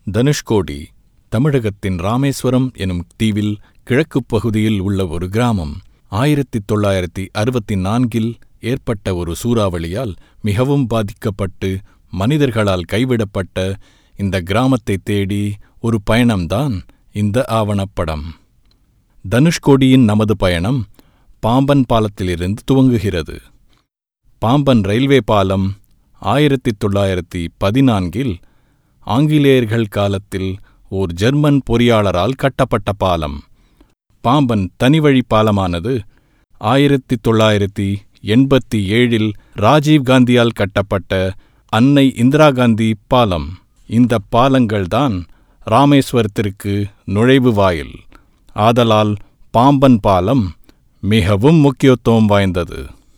தனுஷ்கோடி தமிழகத்தின் ராமேஸ்வரம் எனும் தீவில் கிழக்குப் பகுதியில் உள்ள ஒரு கிராமம் ஆயிரத்தி தொள்ளாயிரத்தி அறுபத்தி நான்கில் ஏற்பட்ட ஒரு சூறாவளியால் மிகவும் பாதிக்கப்பட்டு மனிதர்களால் கைவிடப்பட்ட இந்த கிராமத்தைத் தேடி ஒரு பயணம்தான் இந்த ஆவணப்படம் தனுஷ்கோடியின் நமது பயணம் பாம்பன் பாலத்திலிருந்து துவங்குகிறது பாம்பன் ரயில்வே பாலம் ஆயிரத்தி தொள்ளாயிரத்தி பதினான்கில் ஆங்கிலேயர்கள் காலத்தில் ஓர் ஜெர்மன் பொறியாளரால் கட்டப்பட்ட பாலம் பாம்பன் தனிவழி பாலமானது ஆயிரத்தி தொள்ளாயிரத்தி எண்பத்தி ஏழில் ராஜீவ் காந்தியால் கட்டப்பட்ட அன்னை இந்திரா காந்தி பாலம் இந்த பாலங்கள்தான் ராமேஸ்வரத்திற்கு நுழைவு வாயில் ஆதலால் பாம்பன் பாலம் மிகவும் முக்கியத்துவம் வாய்ந்தது